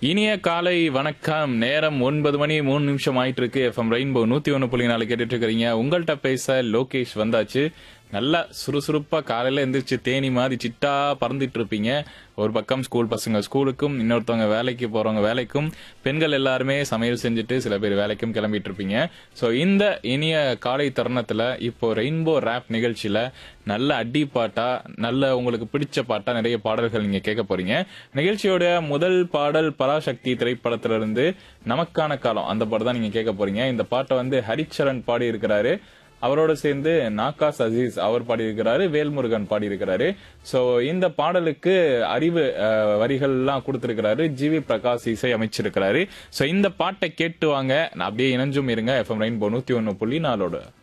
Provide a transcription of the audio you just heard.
இனிய காலை வணக்கம் நேரம் ஒன்பது மணி மூணு நிமிஷம் ஆயிட்டு இருக்கு எஃப்எம் ரெயின்போ நூத்தி ஒன்னு புள்ளி நாலு கேட்டுட்டு இருக்கிறீங்க உங்கள்கிட்ட பேச லோகேஷ் வந்தாச்சு நல்லா சுறுசுறுப்பா காலையில எந்திரிச்சு தேனி மாதிரி சிட்டா பறந்துட்டு இருப்பீங்க ஒரு பக்கம் ஸ்கூல் பசங்க ஸ்கூலுக்கும் இன்னொருத்தவங்க வேலைக்கு போறவங்க வேலைக்கும் பெண்கள் எல்லாருமே சமையல் செஞ்சுட்டு சில பேர் வேலைக்கும் கிளம்பிட்டு இருப்பீங்க ஸோ இந்த இனிய காலை தருணத்துல இப்போ ரெயின்போ ரேப் நிகழ்ச்சியில நல்ல அடி பாட்டா நல்ல உங்களுக்கு பிடிச்ச பாட்டா நிறைய பாடல்கள் நீங்க கேட்க போறீங்க நிகழ்ச்சியோட முதல் பாடல் பராசக்தி திரைப்படத்துல இருந்து நமக்கான காலம் அந்த பாட்டு தான் நீங்க கேட்க போறீங்க இந்த பாட்டை வந்து ஹரிச்சரன் பாடி இருக்கிறாரு அவரோட சேர்ந்து நாகாஸ் அசீஸ் அவர் பாடியிருக்கிறாரு வேல்முருகன் பாடியிருக்கிறாரு சோ இந்த பாடலுக்கு அறிவு அஹ், வரிகள்லாம் கொடுத்திருக்கிறாரு ஜிவி பிரகாஷ் இசை அமைச்சிருக்கிறாரு சோ இந்த பாட்டை கேட்டு வாங்க அப்படியே இணைஞ்சும் இருங்க எஃப்எம் ரெயின்போ நூத்தி ஒன்னு புள்ளி நாலோட